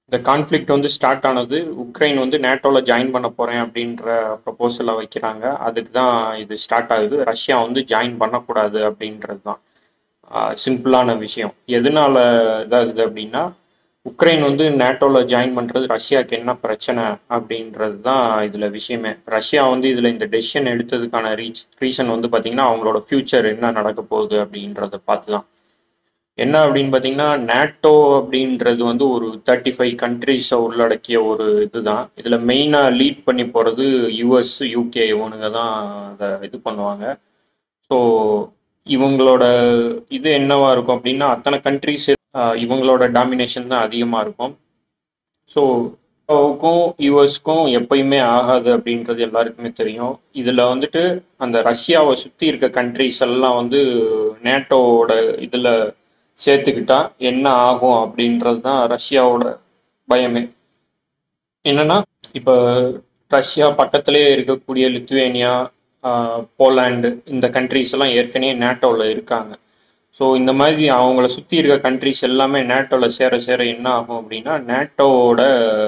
இந்த கான்ஃப்ளிக்ட் வந்து ஸ்டார்ட் ஆனது உக்ரைன் வந்து நேட்டோவில் ஜாயின் பண்ண போகிறேன் அப்படின்ற ப்ரப்போசலை வைக்கிறாங்க அதுக்கு தான் இது ஸ்டார்ட் ஆகுது ரஷ்யா வந்து ஜாயின் பண்ணக்கூடாது அப்படின்றது தான் சிம்பிளான விஷயம் எதனால இதாகுது அப்படின்னா உக்ரைன் வந்து நேட்டோவில் ஜாயின் பண்ணுறது ரஷ்யாவுக்கு என்ன பிரச்சனை அப்படின்றது தான் இதில் விஷயமே ரஷ்யா வந்து இதில் இந்த டெசிஷன் எடுத்ததுக்கான ரீச் ரீசன் வந்து பார்த்திங்கன்னா அவங்களோட ஃப்யூச்சர் என்ன நடக்க போகுது அப்படின்றத பார்த்து தான் என்ன அப்படின்னு பார்த்தீங்கன்னா நேட்டோ அப்படின்றது வந்து ஒரு தேர்ட்டி ஃபைவ் கண்ட்ரிஸை உள்ளடக்கிய ஒரு இதுதான் இதில் மெயினாக லீட் பண்ணி போகிறது யூஎஸ் யூகே இவனுங்க தான் அதை இது பண்ணுவாங்க ஸோ இவங்களோட இது என்னவா இருக்கும் அப்படின்னா அத்தனை கண்ட்ரிஸ் இவங்களோட டாமினேஷன் தான் அதிகமாக இருக்கும் ஸோ க்கும் யூஎஸ்க்கும் எப்பயுமே ஆகாது அப்படின்றது எல்லாருக்குமே தெரியும் இதில் வந்துட்டு அந்த ரஷ்யாவை சுற்றி இருக்க கண்ட்ரிஸ் எல்லாம் வந்து நேட்டோவோட இதில் சேர்த்துக்கிட்டா என்ன ஆகும் அப்படின்றது தான் ரஷ்யாவோட பயமே என்னன்னா இப்போ ரஷ்யா பக்கத்திலே இருக்கக்கூடிய லித்துவேனியா போலாண்டு இந்த கண்ட்ரிஸ் எல்லாம் ஏற்கனவே நேட்டோவில் இருக்காங்க ஸோ இந்த மாதிரி அவங்கள சுற்றி இருக்க கண்ட்ரிஸ் எல்லாமே நேட்டோவில் சேர சேர என்ன ஆகும் அப்படின்னா நேட்டோவோட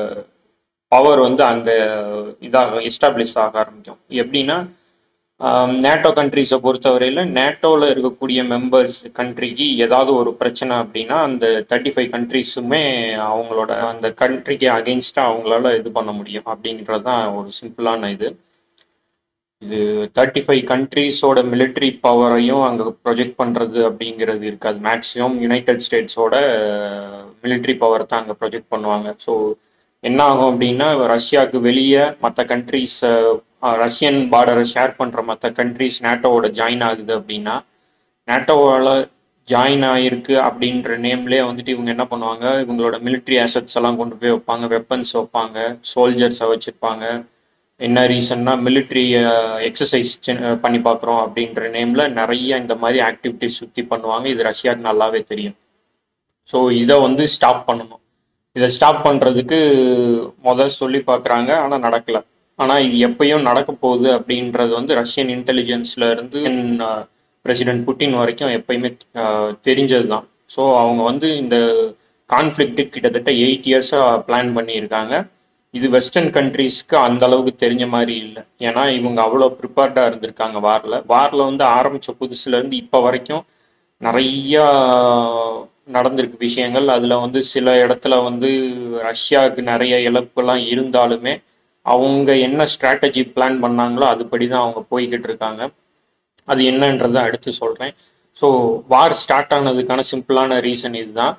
பவர் வந்து அங்கே இதாக எஸ்டாப்ளிஷ் ஆக ஆரம்பிக்கும் எப்படின்னா நேட்டோ கண்ட்ரிஸை பொறுத்தவரையில் நேட்டோவில் இருக்கக்கூடிய மெம்பர்ஸ் கண்ட்ரிக்கு ஏதாவது ஒரு பிரச்சனை அப்படின்னா அந்த தேர்ட்டி ஃபைவ் கண்ட்ரிஸுமே அவங்களோட அந்த கண்ட்ரிக்கு அகெயின்ஸ்டாக அவங்களால இது பண்ண முடியும் அப்படின்றது தான் ஒரு சிம்பிளான இது இது தேர்ட்டி ஃபைவ் கண்ட்ரீஸோட மிலிட்ரி பவரையும் அங்கே ப்ரொஜெக்ட் பண்ணுறது அப்படிங்கிறது இருக்காது மேக்ஸிமம் யுனைடெட் ஸ்டேட்ஸோட மிலிட்ரி பவர் தான் அங்கே ப்ரொஜெக்ட் பண்ணுவாங்க ஸோ என்ன ஆகும் அப்படின்னா ரஷ்யாவுக்கு வெளியே மற்ற கண்ட்ரீஸ் ரஷ்யன் பார்டரை ஷேர் பண்ணுற மற்ற கண்ட்ரீஸ் நேட்டோவோட ஜாயின் ஆகுது அப்படின்னா நேட்டோவால் ஜாயின் ஆகிருக்கு அப்படின்ற நேம்லேயே வந்துட்டு இவங்க என்ன பண்ணுவாங்க இவங்களோட மிலிட்ரி அசட்ஸ் எல்லாம் கொண்டு போய் வைப்பாங்க வெப்பன்ஸ் வைப்பாங்க சோல்ஜர்ஸை வச்சுருப்பாங்க என்ன ரீசன்னா மிலிட்ரி எக்ஸசைஸ் பண்ணி பார்க்குறோம் அப்படின்ற நேமில் நிறைய இந்த மாதிரி ஆக்டிவிட்டிஸ் சுற்றி பண்ணுவாங்க இது ரஷ்யாவுக்கு நல்லாவே தெரியும் ஸோ இதை வந்து ஸ்டாப் பண்ணணும் இதை ஸ்டாப் பண்ணுறதுக்கு முதல் சொல்லி பார்க்குறாங்க ஆனால் நடக்கலை ஆனால் இது எப்பயும் நடக்க போகுது அப்படின்றது வந்து ரஷ்யன் இன்டெலிஜென்ஸ்ல இருந்து பிரசிடென்ட் புட்டின் வரைக்கும் எப்பயுமே தெரிஞ்சது தான் ஸோ அவங்க வந்து இந்த கான்ஃப்ளிக்ட்டு கிட்டத்தட்ட எயிட் இயர்ஸாக பிளான் பண்ணியிருக்காங்க இது வெஸ்டர்ன் கண்ட்ரீஸ்க்கு அந்த அளவுக்கு தெரிஞ்ச மாதிரி இல்லை ஏன்னா இவங்க அவ்வளோ ப்ரிப்பேர்டாக இருந்திருக்காங்க வாரில் வாரில் வந்து ஆரம்பித்த புதுசுலேருந்து இப்போ வரைக்கும் நிறையா நடந்திருக்கு விஷயங்கள் அதில் வந்து சில இடத்துல வந்து ரஷ்யாவுக்கு நிறைய இழப்புலாம் இருந்தாலுமே அவங்க என்ன ஸ்ட்ராட்டஜி பிளான் பண்ணாங்களோ அதுபடி தான் அவங்க போய்கிட்டு இருக்காங்க அது என்னன்றதை அடுத்து சொல்கிறேன் ஸோ வார் ஸ்டார்ட் ஆனதுக்கான சிம்பிளான ரீசன் இதுதான்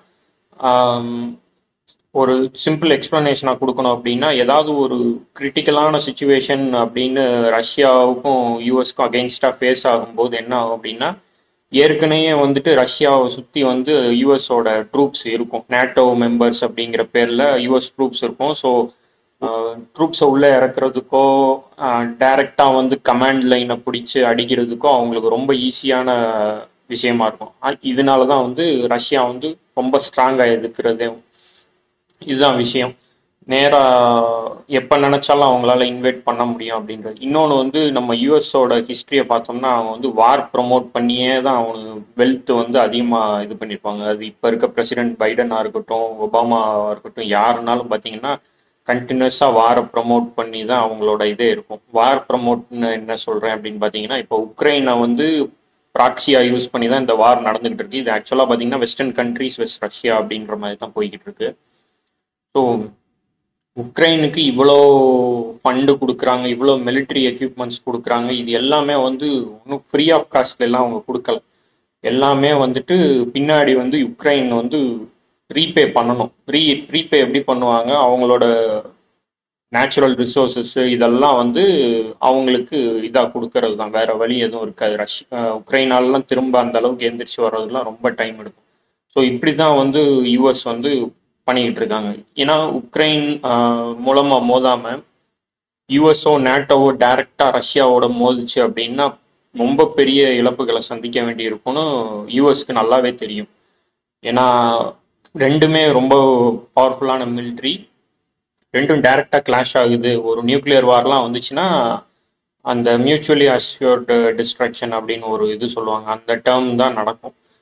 ஒரு சிம்பிள் எக்ஸ்ப்ளனேஷனாக கொடுக்கணும் அப்படின்னா ஏதாவது ஒரு கிரிட்டிக்கலான சுச்சுவேஷன் அப்படின்னு ரஷ்யாவுக்கும் யூஎஸ்க்கும் அகெயின்ஸ்டாக ஃபேஸ் ஆகும்போது என்ன ஆகும் அப்படின்னா ஏற்கனவே வந்துட்டு ரஷ்யாவை சுற்றி வந்து யூஎஸோட ட்ரூப்ஸ் இருக்கும் நேட்டோ மெம்பர்ஸ் அப்படிங்கிற பேரில் யூஎஸ் ட்ரூப்ஸ் இருக்கும் ஸோ ட்ரூப்ஸை உள்ளே இறக்குறதுக்கோ டைரெக்டாக வந்து கமாண்ட் லைனை பிடிச்சி அடிக்கிறதுக்கோ அவங்களுக்கு ரொம்ப ஈஸியான விஷயமா இருக்கும் இதனால தான் வந்து ரஷ்யா வந்து ரொம்ப ஸ்ட்ராங்காக எதுக்குறதே இதுதான் விஷயம் நேராக எப்போ நினச்சாலும் அவங்களால இன்வைட் பண்ண முடியும் அப்படின்றது இன்னொன்று வந்து நம்ம யூஎஸோட ஹிஸ்ட்ரியை பார்த்தோம்னா அவங்க வந்து வார் ப்ரொமோட் பண்ணியே தான் அவங்க வெல்த் வந்து அதிகமாக இது பண்ணியிருப்பாங்க அது இப்போ இருக்க பிரசிடென்ட் பைடனாக இருக்கட்டும் ஒபாமாவாக இருக்கட்டும் யாருனாலும் பார்த்தீங்கன்னா கண்டினியூஸாக வாரை ப்ரமோட் பண்ணி தான் அவங்களோட இதே இருக்கும் வார் ப்ரமோட்னு என்ன சொல்கிறேன் அப்படின்னு பார்த்தீங்கன்னா இப்போ உக்ரைனை வந்து ப்ராக்சியாக யூஸ் பண்ணி தான் இந்த வார் நடந்துகிட்டு இருக்கு இது ஆக்சுவலாக பார்த்தீங்கன்னா வெஸ்டர்ன் கண்ட்ரீஸ் வெஸ்ட் ரஷ்யா அப்படின்ற மாதிரி தான் போய்கிட்டு இருக்கு ஸோ உக்ரைனுக்கு இவ்வளோ ஃபண்டு கொடுக்குறாங்க இவ்வளோ மிலிட்ரி எக்யூப்மெண்ட்ஸ் கொடுக்குறாங்க இது எல்லாமே வந்து ஒன்றும் ஃப்ரீ ஆஃப் காஸ்ட்ல எல்லாம் அவங்க கொடுக்கல எல்லாமே வந்துட்டு பின்னாடி வந்து உக்ரைன் வந்து ரீபே பண்ணணும் ரீ ரீபே எப்படி பண்ணுவாங்க அவங்களோட நேச்சுரல் ரிசோர்ஸஸ் இதெல்லாம் வந்து அவங்களுக்கு இதாக கொடுக்கறது தான் வேற வழி எதுவும் இருக்காது ரஷ் உக்ரைனாலலாம் திரும்ப அந்த அளவுக்கு எந்திரிச்சு வர்றதுலாம் ரொம்ப டைம் எடுக்கும் ஸோ இப்படி தான் வந்து யூஎஸ் வந்து பண்ணிக்கிட்டு இருக்காங்க ஏன்னா உக்ரைன் மூலமாக மோதாமல் யூஎஸ்ஓ நேட்டோவோ டைரக்டாக ரஷ்யாவோட மோதிச்சு அப்படின்னா ரொம்ப பெரிய இழப்புகளை சந்திக்க வேண்டியிருக்கும்னு யூஎஸ்க்கு நல்லாவே தெரியும் ஏன்னா ரெண்டுமே ரொம்ப பவர்ஃபுல்லான மிலிட்ரி ரெண்டும் டைரெக்டாக கிளாஷ் ஆகுது ஒரு நியூக்ளியர் வார்லாம் வந்துச்சுன்னா அந்த மியூச்சுவலி அஷ்யூர்டு டிஸ்ட்ரக்ஷன் அப்படின்னு ஒரு இது சொல்லுவாங்க அந்த டேர்ம் தான் நடக்கும்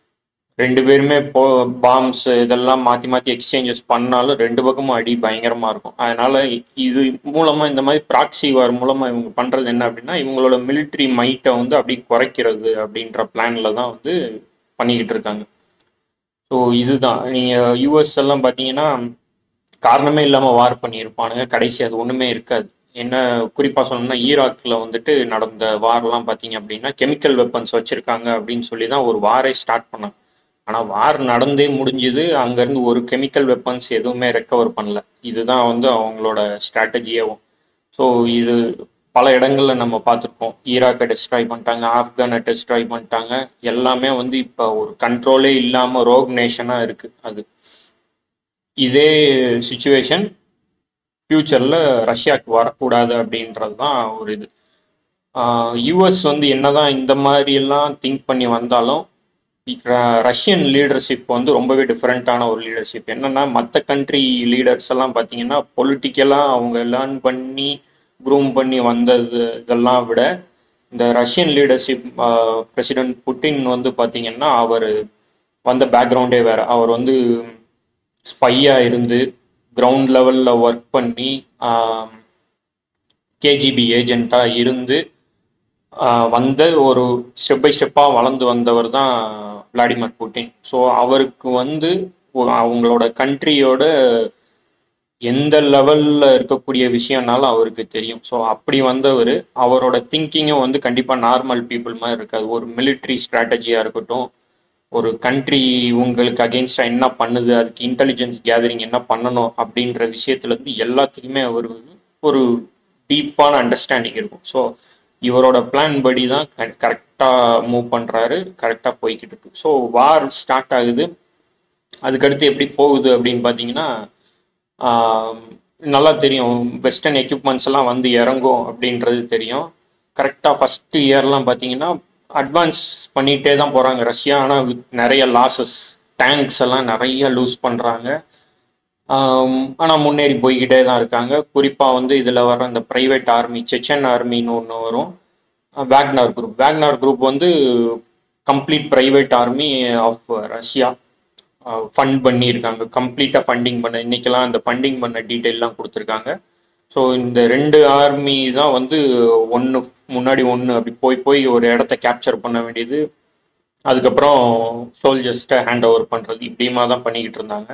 ரெண்டு பேருமே இப்போ பாம்ஸ் இதெல்லாம் மாற்றி மாற்றி எக்ஸ்சேஞ்சஸ் பண்ணாலும் ரெண்டு பக்கமும் அடி பயங்கரமாக இருக்கும் அதனால இது மூலமாக இந்த மாதிரி ப்ராக்சி வார் மூலமாக இவங்க பண்ணுறது என்ன அப்படின்னா இவங்களோட மிலிட்ரி மைட்டை வந்து அப்படி குறைக்கிறது அப்படின்ற பிளானில் தான் வந்து பண்ணிக்கிட்டு இருக்காங்க ஸோ இதுதான் நீங்கள் யூஎஸ் எல்லாம் பார்த்தீங்கன்னா காரணமே இல்லாமல் வார் பண்ணியிருப்பானுங்க கடைசி அது ஒன்றுமே இருக்காது என்ன குறிப்பாக சொல்லணும்னா ஈராக்கில் வந்துட்டு நடந்த வார்லாம் பார்த்தீங்க அப்படின்னா கெமிக்கல் வெப்பன்ஸ் வச்சுருக்காங்க அப்படின்னு சொல்லி தான் ஒரு வாரே ஸ்டார்ட் பண்ணாங்க ஆனால் வார் நடந்தே முடிஞ்சுது அங்கேருந்து ஒரு கெமிக்கல் வெப்பன்ஸ் எதுவுமே ரெக்கவர் பண்ணல இதுதான் வந்து அவங்களோட ஸ்ட்ராட்டஜியாகவும் ஸோ இது பல இடங்கள்ல நம்ம பார்த்துருக்கோம் ஈராக்கை டெஸ்ட்ராய் பண்ணிட்டாங்க ஆப்கானை டெஸ்ட்ராய் பண்ணிட்டாங்க எல்லாமே வந்து இப்போ ஒரு கண்ட்ரோலே இல்லாமல் ரோக் நேஷனாக இருக்குது அது இதே சுச்சுவேஷன் ஃப்யூச்சரில் ரஷ்யாவுக்கு வரக்கூடாது அப்படின்றது தான் ஒரு இது யூஎஸ் வந்து என்னதான் இந்த மாதிரி எல்லாம் திங்க் பண்ணி வந்தாலும் ரஷ்யன் லீடர்ஷிப் வந்து ரொம்பவே டிஃப்ரெண்ட்டான ஒரு லீடர்ஷிப் என்னன்னா மற்ற கண்ட்ரி லீடர்ஸ் எல்லாம் பார்த்தீங்கன்னா பொலிட்டிக்கலாக அவங்க லேர்ன் பண்ணி க்ரூம் பண்ணி வந்தது இதெல்லாம் விட இந்த ரஷ்யன் லீடர்ஷிப் பிரசிடென்ட் புட்டின் வந்து பார்த்தீங்கன்னா அவர் வந்த பேக்ரவுண்டே வேற அவர் வந்து ஸ்பையாக இருந்து கிரவுண்ட் லெவலில் ஒர்க் பண்ணி கேஜிபி ஏஜெண்ட்டாக இருந்து வந்த ஒரு ஸ்டெப் பை ஸ்டெப்பாக வளர்ந்து வந்தவர் தான் விளாடிமிர் புட்டின் ஸோ அவருக்கு வந்து அவங்களோட கண்ட்ரியோட எந்த லெவலில் இருக்கக்கூடிய விஷயம்னாலும் அவருக்கு தெரியும் ஸோ அப்படி வந்தவர் அவரோட திங்கிங்கும் வந்து கண்டிப்பாக நார்மல் பீப்புள் மாதிரி இருக்காது ஒரு மிலிட்ரி ஸ்ட்ராட்டஜியாக இருக்கட்டும் ஒரு கண்ட்ரி உங்களுக்கு அகெயின்ஸ்டாக என்ன பண்ணுது அதுக்கு இன்டெலிஜென்ஸ் கேதரிங் என்ன பண்ணணும் அப்படின்ற விஷயத்துலேருந்து எல்லாத்துக்குமே அவர் ஒரு டீப்பான அண்டர்ஸ்டாண்டிங் இருக்கும் ஸோ இவரோட பிளான் படி தான் கரெக்டாக மூவ் பண்ணுறாரு கரெக்டாக போய்கிட்டு இருக்கு ஸோ வார் ஸ்டார்ட் ஆகுது அதுக்கடுத்து எப்படி போகுது அப்படின்னு பார்த்தீங்கன்னா நல்லா தெரியும் வெஸ்டர்ன் எக்யூப்மெண்ட்ஸ் எல்லாம் வந்து இறங்கும் அப்படின்றது தெரியும் கரெக்டாக ஃபஸ்ட் இயர்லாம் பார்த்தீங்கன்னா அட்வான்ஸ் பண்ணிகிட்டே தான் போகிறாங்க ரஷ்யா ஆனால் நிறைய லாசஸ் டேங்க்ஸ் எல்லாம் நிறைய லூஸ் பண்ணுறாங்க ஆனால் முன்னேறி போய்கிட்டே தான் இருக்காங்க குறிப்பாக வந்து இதில் வர இந்த ப்ரைவேட் ஆர்மி செச்சன் ஆர்மின்னு ஒன்று வரும் வேக்னார் குரூப் வேக்னார் குரூப் வந்து complete private army of Russia fund பண்ணியிருக்காங்க கம்ப்ளீட்டாக ஃபண்டிங் பண்ண இன்றைக்கெல்லாம் அந்த ஃபண்டிங் பண்ண டீட்டெயிலாம் கொடுத்துருக்காங்க ஸோ இந்த ரெண்டு ஆர்மி தான் வந்து ஒன்று முன்னாடி ஒன்று அப்படி போய் போய் ஒரு இடத்த கேப்சர் பண்ண வேண்டியது அதுக்கப்புறம் சோல்ஜர்ஸ்ட்டை ஹேண்ட் ஓவர் பண்ணுறது இப்படிமா தான் பண்ணிக்கிட்டு இருந்தாங்க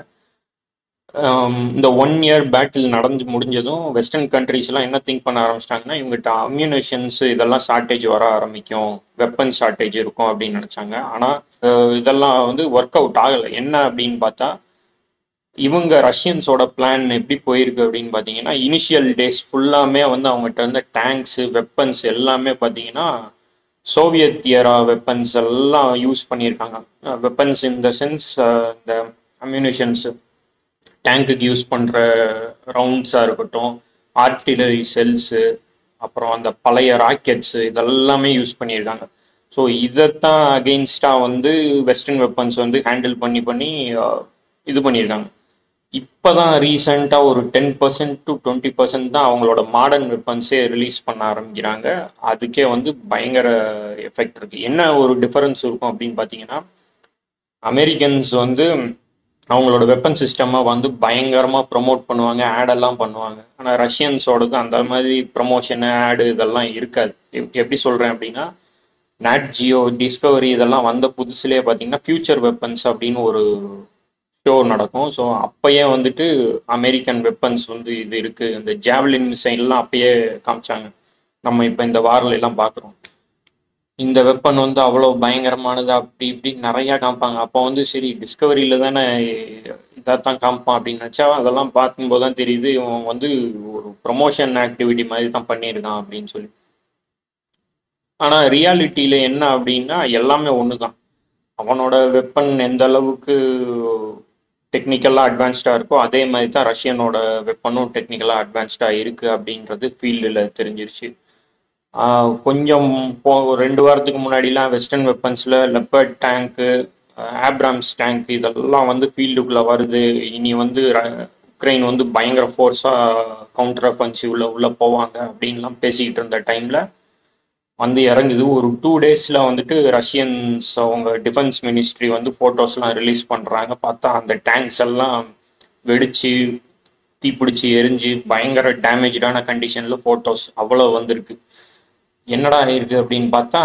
இந்த ஒன் இயர் பேட்டில் நடந்து முடிஞ்சதும் வெஸ்டர்ன் கண்ட்ரீஸ்லாம் என்ன திங்க் பண்ண ஆரம்பிச்சிட்டாங்கன்னா இவங்ககிட்ட அம்யூனேஷன்ஸ் இதெல்லாம் ஷார்ட்டேஜ் வர ஆரம்பிக்கும் வெப்பன் ஷார்ட்டேஜ் இருக்கும் அப்படின்னு நினச்சாங்க ஆனால் இதெல்லாம் வந்து ஒர்க் அவுட் ஆகலை என்ன அப்படின்னு பார்த்தா இவங்க ரஷ்யன்ஸோட பிளான் எப்படி போயிருக்கு அப்படின்னு பார்த்தீங்கன்னா இனிஷியல் டேஸ் ஃபுல்லாமே வந்து அவங்ககிட்ட இருந்த டேங்க்ஸு வெப்பன்ஸ் எல்லாமே பார்த்தீங்கன்னா சோவியத் இயரா வெப்பன்ஸ் எல்லாம் யூஸ் பண்ணியிருக்காங்க வெப்பன்ஸ் இன் த சென்ஸ் இந்த அம்யூனிஷன்ஸு டேங்க்குக்கு யூஸ் பண்ணுற ரவுண்ட்ஸாக இருக்கட்டும் ஆர்டிலரி செல்ஸு அப்புறம் அந்த பழைய ராக்கெட்ஸு இதெல்லாமே யூஸ் பண்ணியிருக்காங்க ஸோ இதைத்தான் அகெயின்ஸ்டாக வந்து வெஸ்டர்ன் வெப்பன்ஸ் வந்து ஹேண்டில் பண்ணி பண்ணி இது பண்ணியிருக்காங்க இப்போ தான் ரீசெண்டாக ஒரு ten percent to twenty percent தான் அவங்களோட மாடர்ன் வெப்பன்ஸே ரிலீஸ் பண்ண ஆரம்பிக்கிறாங்க அதுக்கே வந்து பயங்கர எஃபெக்ட் இருக்குது என்ன ஒரு டிஃபரன்ஸ் இருக்கும் அப்படின்னு பார்த்தீங்கன்னா அமெரிக்கன்ஸ் வந்து அவங்களோட வெப்பன் சிஸ்டமை வந்து பயங்கரமாக ப்ரொமோட் பண்ணுவாங்க ஆடெல்லாம் பண்ணுவாங்க ஆனால் ரஷ்யன்ஸோடது அந்த மாதிரி ப்ரொமோஷனு ஆடு இதெல்லாம் இருக்காது எப்படி சொல்கிறேன் அப்படின்னா நாட் ஜியோ டிஸ்கவரி இதெல்லாம் வந்த புதுசுலேயே பார்த்தீங்கன்னா ஃபியூச்சர் வெப்பன்ஸ் அப்படின்னு ஒரு ஷோ நடக்கும் ஸோ அப்பயே வந்துட்டு அமெரிக்கன் வெப்பன்ஸ் வந்து இது இருக்குது இந்த ஜாவ்லின் மிசைல்லாம் அப்பயே காமிச்சாங்க நம்ம இப்போ இந்த வாரில் எல்லாம் பார்க்குறோம் இந்த வெப்பன் வந்து அவ்வளோ பயங்கரமானது அப்படி இப்படி நிறையா காமிப்பாங்க அப்போ வந்து சரி டிஸ்கவரியில் தானே இதைத்தான் காமிப்பான் அப்படின்னு நினச்சா அதெல்லாம் பார்க்கும்போது தான் தெரியுது இவன் வந்து ஒரு ப்ரொமோஷன் ஆக்டிவிட்டி மாதிரி தான் பண்ணியிருக்கான் அப்படின்னு சொல்லி ஆனால் ரியாலிட்டியில் என்ன அப்படின்னா எல்லாமே ஒன்று தான் அவனோட வெப்பன் எந்த அளவுக்கு டெக்னிக்கலாக அட்வான்ஸ்டாக இருக்கோ அதே மாதிரி தான் ரஷ்யனோட வெப்பனும் டெக்னிக்கலாக அட்வான்ஸ்டாக இருக்குது அப்படின்றது ஃபீல்டில் தெரிஞ்சிருச்சு கொஞ்சம் போ ரெண்டு வாரத்துக்கு முன்னாடிலாம் வெஸ்டர்ன் வெப்பன்ஸில் லெப்பர்ட் டேங்க்கு ஆப்ராம்ஸ் டேங்க் இதெல்லாம் வந்து ஃபீல்டுக்குள்ளே வருது இனி வந்து உக்ரைன் வந்து பயங்கர ஃபோர்ஸாக கவுண்டர் அஃபென்சிவ்ல உள்ளே போவாங்க அப்படின்லாம் பேசிக்கிட்டு இருந்த டைமில் வந்து இறங்குது ஒரு டூ டேஸில் வந்துட்டு ரஷ்யன்ஸ் அவங்க டிஃபென்ஸ் மினிஸ்ட்ரி வந்து ஃபோட்டோஸ்லாம் ரிலீஸ் பண்ணுறாங்க பார்த்தா அந்த டேங்க்ஸ் எல்லாம் வெடிச்சு தீப்பிடிச்சு எரிஞ்சு பயங்கர டேமேஜான கண்டிஷனில் ஃபோட்டோஸ் அவ்வளோ வந்திருக்கு என்னடா ஆயிருக்கு அப்படின்னு பார்த்தா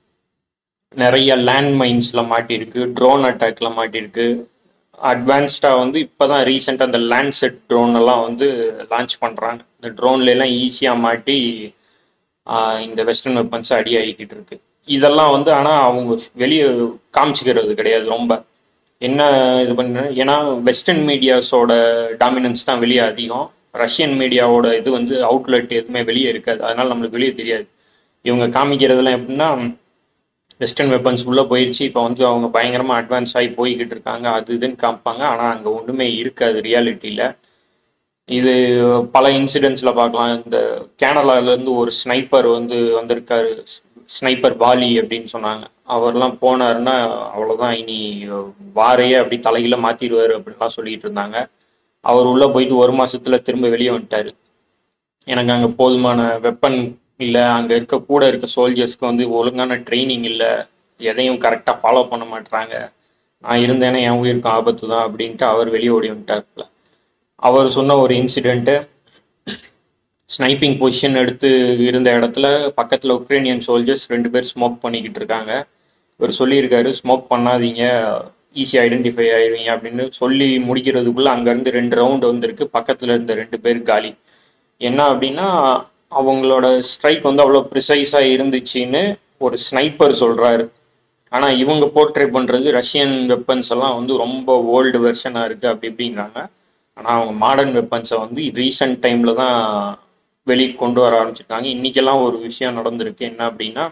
நிறைய லேண்ட் மைன்ஸில் மாட்டியிருக்கு ட்ரோன் அட்டாக்ல மாட்டியிருக்கு அட்வான்ஸ்டாக வந்து இப்போ தான் ரீசெண்டாக அந்த லேண்ட் செட் ட்ரோன் எல்லாம் வந்து லான்ச் பண்ணுறாங்க இந்த ட்ரோன்ல எல்லாம் ஈஸியாக மாட்டி ஆஹ் இந்த வெஸ்டர்ன் வெப்பன்ஸ் அடி ஆகிக்கிட்டு இருக்கு இதெல்லாம் வந்து ஆனால் அவங்க வெளியே காமிச்சிக்கிறது கிடையாது ரொம்ப என்ன இது பண்ண ஏன்னா வெஸ்டர்ன் மீடியாஸோட டாமினன்ஸ் தான் வெளியே அதிகம் ரஷ்யன் மீடியாவோட இது வந்து அவுட்லெட் எதுவுமே வெளியே இருக்காது அதனால நம்மளுக்கு வெளியே தெரியாது இவங்க காமிக்கிறதெல்லாம் எப்படின்னா வெஸ்டர்ன் வெப்பன்ஸ் உள்ளே போயிடுச்சு இப்போ வந்து அவங்க பயங்கரமாக அட்வான்ஸ் ஆகி போய்கிட்டு இருக்காங்க அது இதுன்னு காமிப்பாங்க ஆனால் அங்கே ஒன்றுமே இருக்காது ரியாலிட்டியில் இது பல இன்சிடென்ட்ஸில் பார்க்கலாம் இந்த கேனலாலேருந்து ஒரு ஸ்னைப்பர் வந்து வந்திருக்காரு ஸ்னைப்பர் வாலி அப்படின்னு சொன்னாங்க அவர்லாம் போனாருன்னா அவ்வளோதான் இனி வாரையே அப்படி தலையில மாற்றிடுவார் அப்படின்லாம் சொல்லிட்டு இருந்தாங்க அவர் உள்ளே போயிட்டு ஒரு மாசத்துல திரும்ப வெளியே வந்துட்டாரு எனக்கு அங்கே போதுமான வெப்பன் இல்லை அங்கே இருக்க கூட இருக்க சோல்ஜர்ஸ்க்கு வந்து ஒழுங்கான ட்ரைனிங் இல்லை எதையும் கரெக்டாக ஃபாலோ பண்ண மாட்றாங்க நான் இருந்தேன்னா என் உயிருக்கும் ஆபத்து தான் அப்படின்ட்டு அவர் வெளியே ஓடி வந்துட்டார்ல அவர் சொன்ன ஒரு இன்சிடெண்ட்டு ஸ்னைப்பிங் பொசிஷன் எடுத்து இருந்த இடத்துல பக்கத்தில் உக்ரைனியன் சோல்ஜர்ஸ் ரெண்டு பேர் ஸ்மோக் பண்ணிக்கிட்டு இருக்காங்க இவர் சொல்லியிருக்காரு ஸ்மோக் பண்ணாதீங்க ஈஸியாக ஐடென்டிஃபை ஆயிடுவீங்க அப்படின்னு சொல்லி முடிக்கிறதுக்குள்ளே அங்கேருந்து ரெண்டு ரவுண்டு வந்திருக்கு பக்கத்தில் இருந்த ரெண்டு பேர் காலி என்ன அப்படின்னா அவங்களோட ஸ்ட்ரைக் வந்து அவ்வளோ ப்ரிசைஸாக இருந்துச்சுன்னு ஒரு ஸ்னைப்பர் சொல்கிறாரு ஆனால் இவங்க போர்ட்ரே பண்ணுறது ரஷ்யன் வெப்பன்ஸ் எல்லாம் வந்து ரொம்ப ஓல்டு வெர்ஷனாக இருக்குது அப்படி இப்படிங்கிறாங்க ஆனால் அவங்க மாடர்ன் வெப்பன்ஸை வந்து ரீசெண்ட் டைமில் தான் வெளியே கொண்டு வர ஆரம்பிச்சிருக்காங்க இன்றைக்கெல்லாம் ஒரு விஷயம் நடந்திருக்கு என்ன அப்படின்னா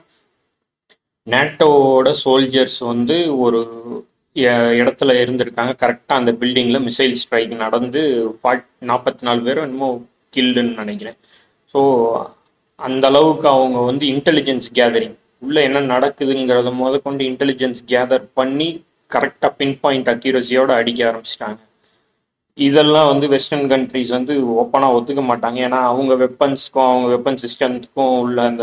நேட்டோவோட சோல்ஜர்ஸ் வந்து ஒரு இ- இடத்துல இருந்திருக்காங்க கரெக்டாக அந்த பில்டிங்கில் மிசைல் ஸ்ட்ரைக் நடந்து ஃபார்ட் நாற்பத்தி நாலு பேரும் என்னமோ கில்டுன்னு நினைக்கிறேன் ஸோ அந்த அளவுக்கு அவங்க வந்து இன்டெலிஜென்ஸ் கேதரிங் உள்ள என்ன நடக்குதுங்கிறத முத கொண்டு இன்டெலிஜென்ஸ் கேதர் பண்ணி கரெக்டாக பின் பாயிண்ட் அக்யூரஸியோட அடிக்க ஆரம்பிச்சிட்டாங்க இதெல்லாம் வந்து வெஸ்டர்ன் கண்ட்ரிஸ் வந்து ஓப்பனாக ஒத்துக்க மாட்டாங்க ஏன்னா அவங்க வெப்பன்ஸ்க்கும் அவங்க வெப்பன் சிஸ்டம்ஸ்க்கும் உள்ள அந்த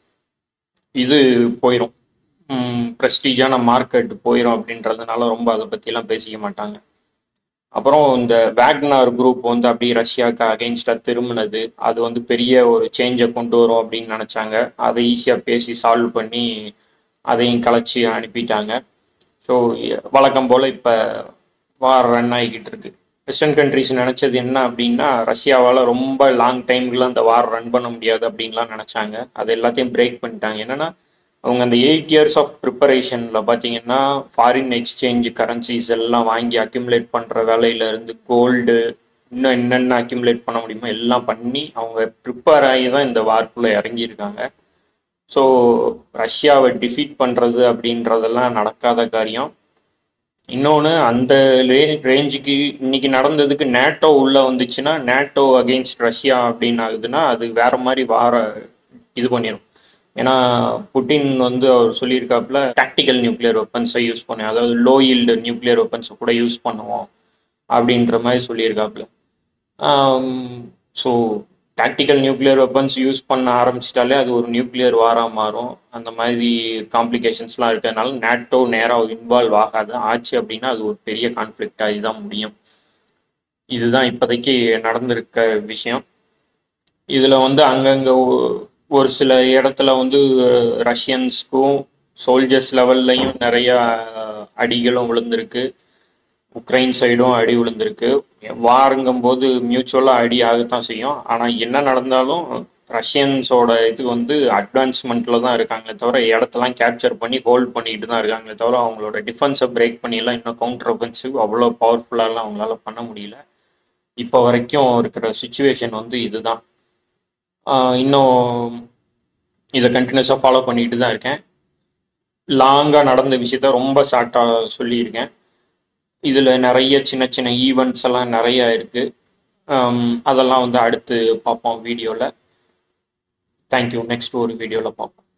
இது போயிடும் ப்ரெஸ்டீஜான மார்க்கெட் போயிடும் அப்படின்றதுனால ரொம்ப அதை பற்றிலாம் பேசிக்க மாட்டாங்க அப்புறம் இந்த வேக்னார் குரூப் வந்து அப்படியே ரஷ்யாவுக்கு அகெயின்ஸ்டாக திரும்பினது அது வந்து பெரிய ஒரு சேஞ்சை கொண்டு வரும் அப்படின்னு நினச்சாங்க அதை ஈஸியாக பேசி சால்வ் பண்ணி அதையும் கலைச்சி அனுப்பிட்டாங்க ஸோ வழக்கம் போல் இப்போ வார் ரன் ஆகிக்கிட்டு இருக்கு வெஸ்டர்ன் கண்ட்ரிஸ் நினச்சது என்ன அப்படின்னா ரஷ்யாவால் ரொம்ப லாங் டைம்க்குலாம் அந்த வார் ரன் பண்ண முடியாது அப்படின்லாம் நினச்சாங்க அது எல்லாத்தையும் பிரேக் பண்ணிட்டாங்க என்னன்னா அவங்க அந்த எயிட் இயர்ஸ் ஆஃப் ப்ரிப்பரேஷனில் பார்த்தீங்கன்னா ஃபாரின் எக்ஸ்சேஞ்ச் கரன்சிஸ் எல்லாம் வாங்கி அக்யூமுலேட் பண்ணுற வேலையில இருந்து கோல்டு இன்னும் என்னென்ன அக்யூமுலேட் பண்ண முடியுமோ எல்லாம் பண்ணி அவங்க ப்ரிப்பேர் ஆகி தான் இந்த வார்க்குள்ளே இறங்கியிருக்காங்க ஸோ ரஷ்யாவை டிஃபீட் பண்ணுறது அப்படின்றதெல்லாம் நடக்காத காரியம் இன்னொன்று அந்த ரே ரேஞ்சுக்கு இன்னைக்கு நடந்ததுக்கு நேட்டோ உள்ளே வந்துச்சுன்னா நேட்டோ அகெயின்ஸ்ட் ரஷ்யா அப்படின்னு ஆகுதுன்னா அது வேற மாதிரி வார இது பண்ணிடும் ஏன்னா புட்டின் வந்து அவர் சொல்லியிருக்காப்புல டாக்டிக்கல் நியூக்ளியர் வெப்பன்ஸை யூஸ் பண்ண அதாவது லோ ஈல்டு நியூக்ளியர் வெப்பன்ஸை கூட யூஸ் பண்ணுவோம் அப்படின்ற மாதிரி சொல்லியிருக்காப்புல so tactical nuclear weapons use பண்ண ஆரம்பிச்சிட்டாலே அது ஒரு நியூக்ளியர் வாராக மாறும் அந்த மாதிரி காம்ப்ளிகேஷன்ஸ்லாம் இருக்கிறதுனால நேட்டோ நேராக இன்வால்வ் ஆகாது ஆச்சு அப்படின்னா அது ஒரு பெரிய கான்ஃப்ளிக்ட் ஆகி தான் முடியும் இதுதான் இப்போதைக்கு நடந்திருக்க விஷயம் இதில் வந்து அங்கங்கே ஒரு சில இடத்துல வந்து ரஷ்யன்ஸ்க்கும் சோல்ஜர்ஸ் லெவல்லையும் நிறைய அடிகளும் விழுந்திருக்கு உக்ரைன் சைடும் அடி விழுந்திருக்கு வாருங்கும் போது மியூச்சுவலாக அடி ஆகத்தான் செய்யும் ஆனால் என்ன நடந்தாலும் ரஷ்யன்ஸோட இது வந்து அட்வான்ஸ்மெண்ட்டில் தான் இருக்காங்களே தவிர இடத்தெல்லாம் கேப்சர் பண்ணி ஹோல்ட் பண்ணிட்டு தான் இருக்காங்களே தவிர அவங்களோட டிஃபென்ஸை பிரேக் பண்ணியெல்லாம் இன்னும் கவுண்டர் ஒஃபென்சிவ் அவ்வளோ பவர்ஃபுல்லாலாம் அவங்களால பண்ண முடியல இப்போ வரைக்கும் இருக்கிற சுச்சுவேஷன் வந்து இதுதான் இன்னும் இதை கண்டினியூஸாக ஃபாலோ பண்ணிட்டு தான் இருக்கேன் லாங்காக நடந்த விஷயத்த ரொம்ப ஷார்ட்டாக சொல்லியிருக்கேன் இதில் நிறைய சின்ன சின்ன ஈவெண்ட்ஸ் எல்லாம் நிறைய இருக்குது அதெல்லாம் வந்து அடுத்து பார்ப்போம் வீடியோவில் தேங்க்யூ நெக்ஸ்ட் ஒரு வீடியோவில் பார்ப்போம்